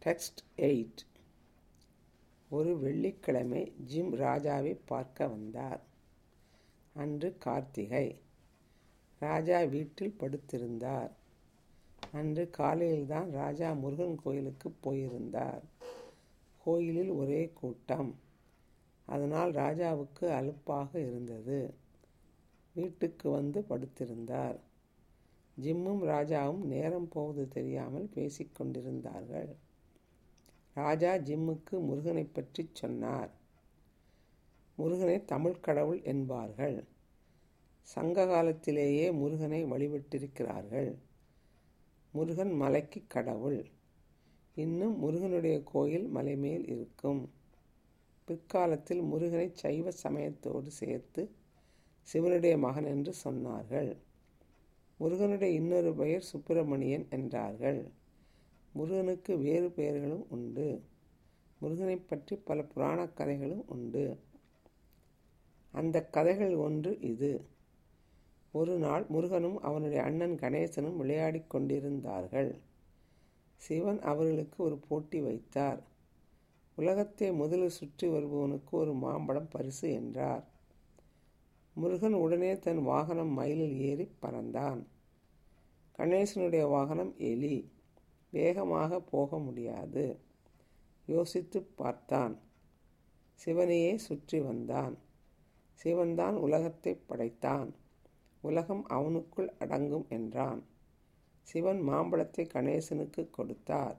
text eight ஒரு வெள்ளிக்கிழமை gym ராஜாவை பார்க்க வந்தார் அன்று கார்த்திகை ராஜா வீட்டில் படுத்திருந்தார் அன்று காலையில்தான் ராஜா முருகன் கோயிலுக்கு போயிருந்தார் கோயிலில் ஒரே கூட்டம் அதனால் ராஜாவுக்கு அலுப்பாக இருந்தது வீட்டுக்கு வந்து படுத்திருந்தார் ஜிம்மும் ராஜாவும் நேரம் போவது தெரியாமல் பேசிக்கொண்டிருந்தார்கள் ராஜா ஜிம்முக்கு முருகனை பற்றி சொன்னார் முருகனை தமிழ் கடவுள் என்பார்கள் சங்க காலத்திலேயே முருகனை வழிபட்டிருக்கிறார்கள் முருகன் மலைக்கு கடவுள் இன்னும் முருகனுடைய கோயில் மலை மேல் இருக்கும் பிற்காலத்தில் முருகனை சைவ சமயத்தோடு சேர்த்து சிவனுடைய மகன் என்று சொன்னார்கள் முருகனுடைய இன்னொரு பெயர் சுப்பிரமணியன் என்றார்கள் முருகனுக்கு வேறு பெயர்களும் உண்டு முருகனை பற்றி பல புராணக் கதைகளும் உண்டு அந்த கதைகள் ஒன்று இது ஒரு நாள் முருகனும் அவனுடைய அண்ணன் கணேசனும் விளையாடிக் கொண்டிருந்தார்கள் சிவன் அவர்களுக்கு ஒரு போட்டி வைத்தார் உலகத்தை முதலில் சுற்றி வருபவனுக்கு ஒரு மாம்பழம் பரிசு என்றார் முருகன் உடனே தன் வாகனம் மயிலில் ஏறி பறந்தான் கணேசனுடைய வாகனம் எலி வேகமாக போக முடியாது யோசித்து பார்த்தான் சிவனையே சுற்றி வந்தான் சிவன்தான் உலகத்தை படைத்தான் உலகம் அவனுக்குள் அடங்கும் என்றான் சிவன் மாம்பழத்தை கணேசனுக்கு கொடுத்தார்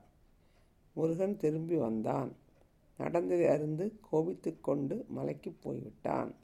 முருகன் திரும்பி வந்தான் நடந்ததை அறிந்து கோபித்து கொண்டு மலைக்கு போய்விட்டான்